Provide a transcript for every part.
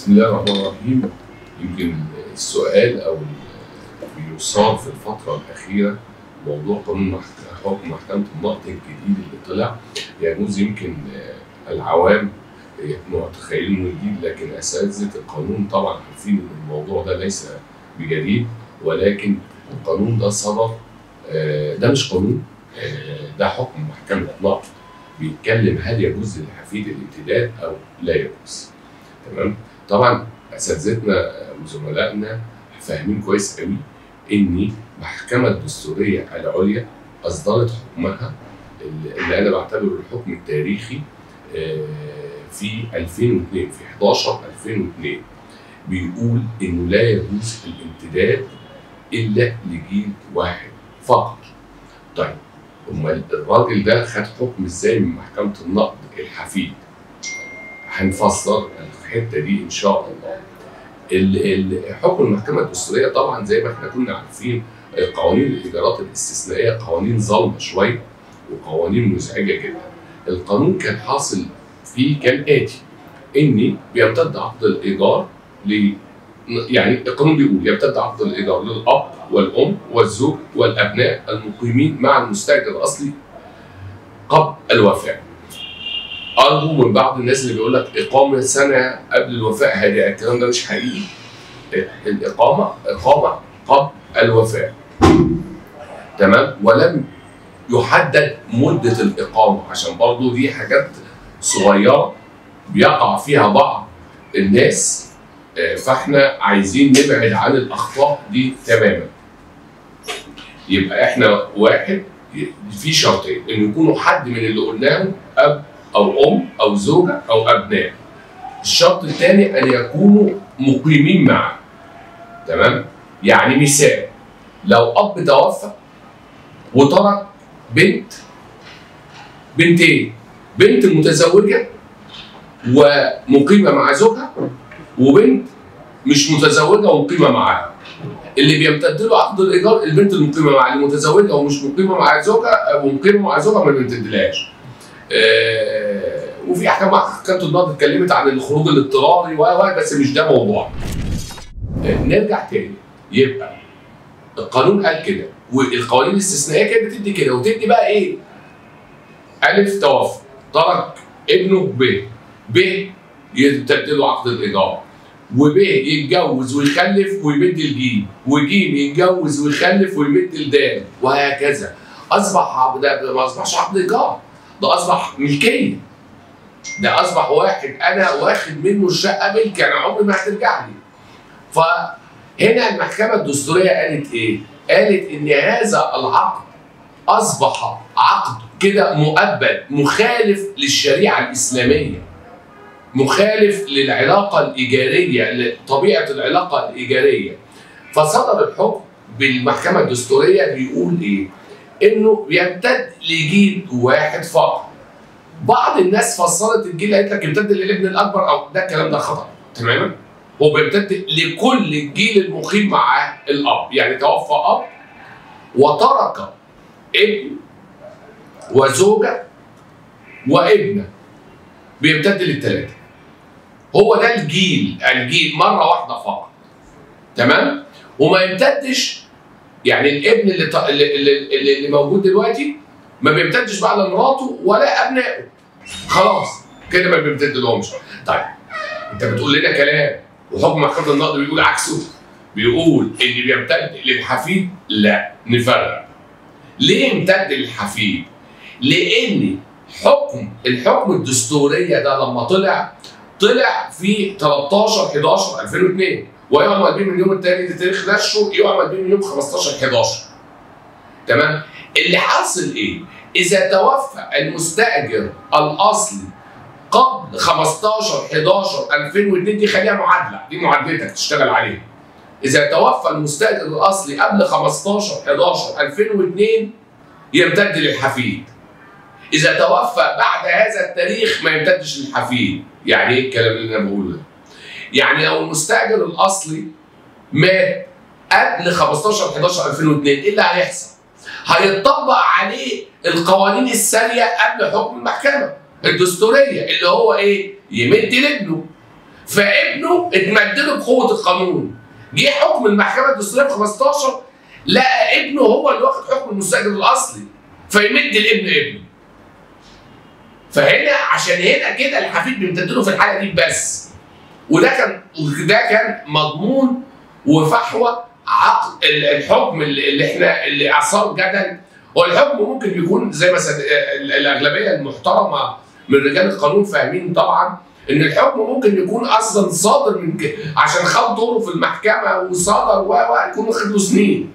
بسم الله الرحمن الرحيم يمكن السؤال او بيصار في الفتره الاخيره موضوع قانون محك- حكم محكمه النقد الجديد اللي طلع يجوز يمكن آه، العوام يكونوا متخيلين انه جديد لكن اساتذه القانون طبعا عارفين ان الموضوع ده ليس بجديد ولكن القانون ده صدر آه، ده مش قانون آه، ده حكم محكمه النقد بيتكلم هل يجوز للحفيد الامتداد او لا يجوز تمام طبعا اساتذتنا وزملائنا فاهمين كويس قوي ان المحكمه الدستوريه العليا اصدرت حكمها اللي اللي انا بعتبره الحكم التاريخي آه، في 2002 في 11 2002 بيقول انه لا يجوز الامتداد الا لجيل واحد فقط. طيب امال الراجل ده خد حكم ازاي من محكمه النقد الحفيد؟ هنفسر الحته دي ان شاء الله. ال- ال- حكم المحكمه الدستوريه طبعا زي ما احنا كنا عارفين قوانين الايجارات الاستثنائيه قوانين ظالمه شويه وقوانين مزعجه جدا. القانون كان حاصل فيه كالاتي ان بيمتد عقد الايجار ل يعني القانون بيقول يمتد عقد الايجار للاب والام والزوج والابناء المقيمين مع المستاجر الاصلي قبل الوفاه. ارجو من بعض الناس اللي بيقول لك اقامه سنه قبل الوفاه هذه الكلام ده مش حقيقي. الاقامه اقامه قبل الوفاه. تمام؟ ولم يحدد مده الاقامه عشان برضو دي حاجات صغيره بيقع فيها بعض الناس آه، فاحنا عايزين نبعد عن الاخطاء دي تماما. يبقى احنا واحد في شرطين ان يكونوا حد من اللي قلناهم اب او ام او زوجه او ابناء. الشرط الثاني ان يكونوا مقيمين معا. تمام؟ يعني مثال لو اب توفى وترك بنت بنتين بنت متزوجه ومقيمه مع زوجها وبنت مش متزوجه ومقيمه معاها اللي بيمتد له عقد الايجار البنت المقيمه مع المتزوجه ومش مقيمه مع زوجها ومقيمه مع زوجها ما بيمتدلهاش. آه وفي احكام محكمه النقد اتكلمت عن الخروج الاضطراري و و بس مش ده موضوع. آه نرجع تاني يبقى القانون قال كده والقوانين الاستثنائيه كانت بتدي كده وتدي بقى ايه؟ الف توفى ترك ابنه ب ب يمتد له عقد الايجار وب يتجوز ويخلف ويمد الجيم وجيم يتجوز ويخلف ويمد الدال وهكذا اصبح ده ما اصبحش عقد ايجار ده اصبح ملكيه ده اصبح واحد انا واخد منه الشقه ملك انا عمري ما هترجع لي فهنا المحكمه الدستوريه قالت ايه؟ قالت ان هذا العقد اصبح عقد كده مؤبد مخالف للشريعه الاسلاميه مخالف للعلاقه الايجاريه لطبيعه العلاقه الايجاريه فصدر الحكم بالمحكمه الدستوريه بيقول ايه؟ انه بيمتد لجيل واحد فقط. بعض الناس فسرت الجيل قالت لك يمتد للابن الاكبر او ده الكلام ده خطا تماما؟ هو بيمتد لكل الجيل المقيم مع الاب، يعني توفى اب وترك ابن وزوجه وابنه بيمتد للثلاثه. هو ده الجيل الجيل مره واحده فقط تمام وما يمتدش يعني الابن اللي, ط... اللي, اللي, اللي موجود دلوقتي ما بيمتدش بقى لمراته ولا ابنائه خلاص كده ما بيمتد لهمش طيب انت بتقول لنا كلام وحكم محكمه النقد بيقول عكسه بيقول ان بيمتد للحفيد لا نفرق ليه يمتد للحفيد؟ لان حكم الحكم الدستوريه ده لما طلع طلع في 13 11 2002 ويعمل بيه من اليوم الثاني لتاريخ نشره يعمل بيه من يوم 15 11 تمام اللي حاصل ايه؟ اذا توفى المستاجر الاصلي قبل 15 11 2002 دي خليها معادله دي معادلتك تشتغل عليها اذا توفى المستاجر الاصلي قبل 15 11 2002 يمتد للحفيد اذا توفى بعد هذا التاريخ ما يمتدش للحفيد يعني ايه الكلام اللي انا بقوله ده يعني لو المستاجر الاصلي مات قبل 15 11 2002 ايه اللي هيحصل هيطبق عليه القوانين الساريه قبل حكم المحكمه الدستوريه اللي هو ايه يمد لابنه فابنه اتمد له بقوه القانون جه حكم المحكمه الدستوريه في 15 لقى ابنه هو اللي واخد حكم المستاجر الاصلي فيمد الابن ابنه فهنا عشان هنا كده الحفيد بيمتد له في الحاله دي بس وده كان ده كان مضمون وفحوى عقد ال- الحكم اللي اللي احنا اللي اثار جدل والحكم ممكن يكون زي ما سد... ال- الاغلبيه المحترمه من رجال القانون فاهمين طبعا ان الحكم ممكن يكون اصلا صادر من ك... عشان خد دوره في المحكمه وصدر و و يكون واخد له سنين.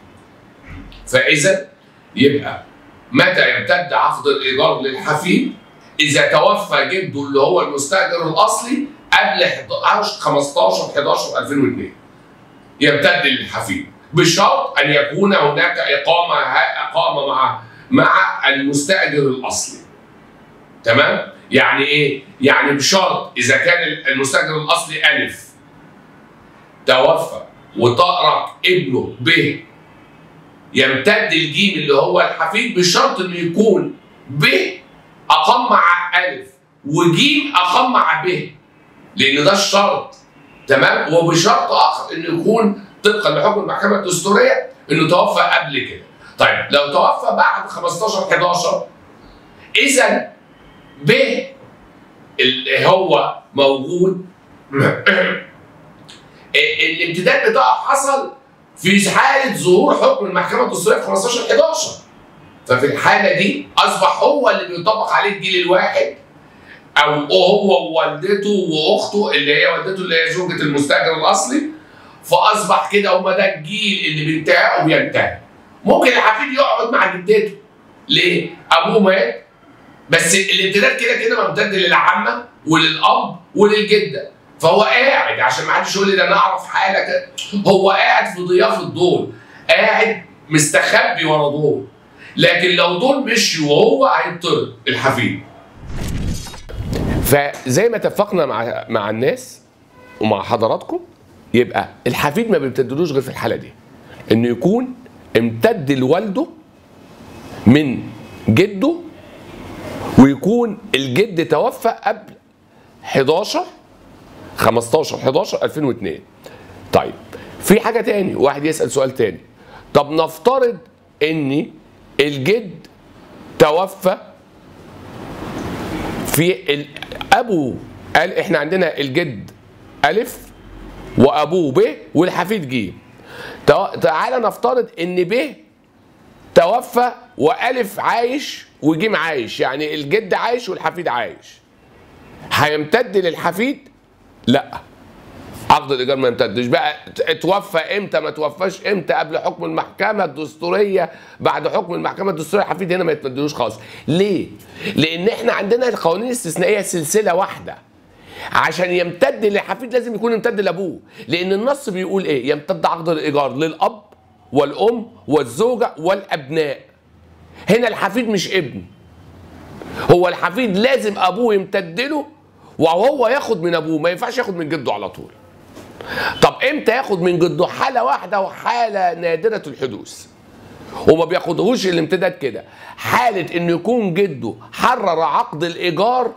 فاذا يبقى متى يمتد عقد الايجار للحفيد؟ اذا توفى جده اللي هو المستاجر الاصلي قبل 11 15 11 2002 يمتد للحفيد بشرط ان يكون هناك اقامه اقامه مع مع المستاجر الاصلي تمام يعني ايه يعني بشرط اذا كان المستاجر الاصلي الف توفى وترك ابنه ب يمتد الجيم اللي هو الحفيد بشرط انه يكون ب اقام مع الف وجيم اقام مع ب لان ده الشرط تمام وبشرط اخر انه يكون طبقا لحكم المحكمه الدستوريه انه توفى قبل كده طيب لو توفى بعد 15 11 اذا ب اللي هو موجود الامتداد بتاعه حصل في حاله ظهور حكم المحكمه الدستوريه في 15 11 ففي الحاله دي اصبح هو اللي بيطبق عليه الجيل الواحد او هو ووالدته واخته اللي هي والدته اللي هي زوجة المستاجر الاصلي فاصبح كده هما ده الجيل اللي بينتهي وبينتهي ممكن الحفيد يقعد مع جدته ليه؟ ابوه مات بس الامتداد كده كده ممتد للعمه وللاب وللجده فهو قاعد عشان ما حدش يقول لي ده انا اعرف حاله كده هو قاعد في ضيافه دول قاعد مستخبي ورا دول لكن لو دول مشي وهو هيطرد الحفيد فزي ما اتفقنا مع مع الناس ومع حضراتكم يبقى الحفيد ما بيمتدلوش غير في الحاله دي انه يكون امتد لوالده من جده ويكون الجد توفى قبل 11 15 11 2002 طيب في حاجه تاني واحد يسال سؤال تاني طب نفترض ان الجد توفى في ال... ابو قال احنا عندنا الجد الف وابوه ب والحفيد ج تعالى نفترض ان ب توفى والف عايش وجيم عايش يعني الجد عايش والحفيد عايش هيمتد للحفيد لا عقد الايجار ما يمتدش بقى اتوفى امتى ما توفاش امتى قبل حكم المحكمه الدستوريه بعد حكم المحكمه الدستوريه الحفيد هنا ما يتمدلوش خالص ليه لان احنا عندنا القوانين الاستثنائيه سلسله واحده عشان يمتد للحفيد لازم يكون يمتد لابوه لان النص بيقول ايه يمتد عقد الايجار للاب والام والزوجه والابناء هنا الحفيد مش ابن هو الحفيد لازم ابوه يمتد له وهو ياخد من ابوه ما ينفعش ياخد من جده على طول طب امتى ياخد من جده حاله واحده وحاله نادره الحدوث وما بياخدهوش الامتداد كده حاله انه يكون جده حرر عقد الايجار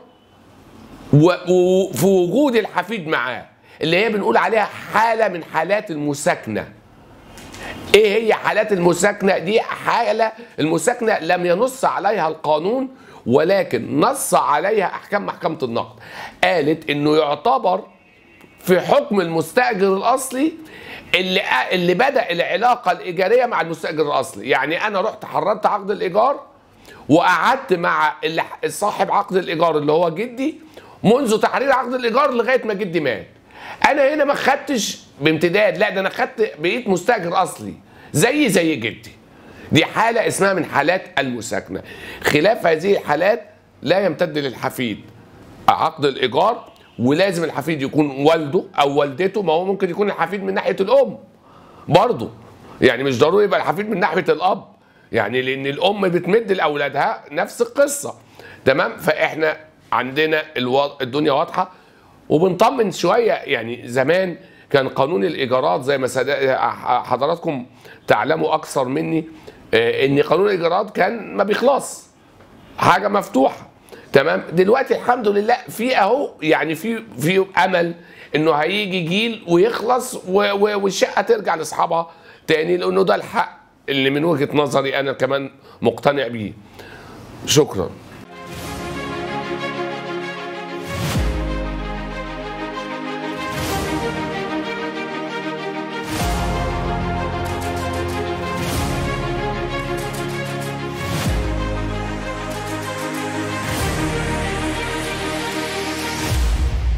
وفي وجود الحفيد معاه اللي هي بنقول عليها حاله من حالات المساكنه ايه هي حالات المساكنه دي حاله المساكنه لم ينص عليها القانون ولكن نص عليها احكام محكمه النقد قالت انه يعتبر في حكم المستاجر الاصلي اللي اللي بدا العلاقه الايجاريه مع المستاجر الاصلي يعني انا رحت حررت عقد الايجار وقعدت مع اللي صاحب عقد الايجار اللي هو جدي منذ تحرير عقد الايجار لغايه ما جدي مات انا هنا ما خدتش بامتداد لا ده انا خدت بقيت مستاجر اصلي زي زي جدي دي حاله اسمها من حالات المساكنه خلاف هذه الحالات لا يمتد للحفيد عقد الايجار ولازم الحفيد يكون والده او والدته ما هو ممكن يكون الحفيد من ناحيه الام برضه يعني مش ضروري يبقى الحفيد من ناحيه الاب يعني لان الام بتمد لاولادها نفس القصه تمام فاحنا عندنا الو... الدنيا واضحه وبنطمن شويه يعني زمان كان قانون الايجارات زي ما حضراتكم تعلموا اكثر مني ان قانون الايجارات كان ما بيخلص حاجه مفتوحه تمام دلوقتي الحمد لله في اهو يعني في في امل انه هيجي جيل ويخلص و- و- والشقه ترجع لاصحابها تاني لانه ده الحق اللي من وجهه نظري انا كمان مقتنع بيه شكرا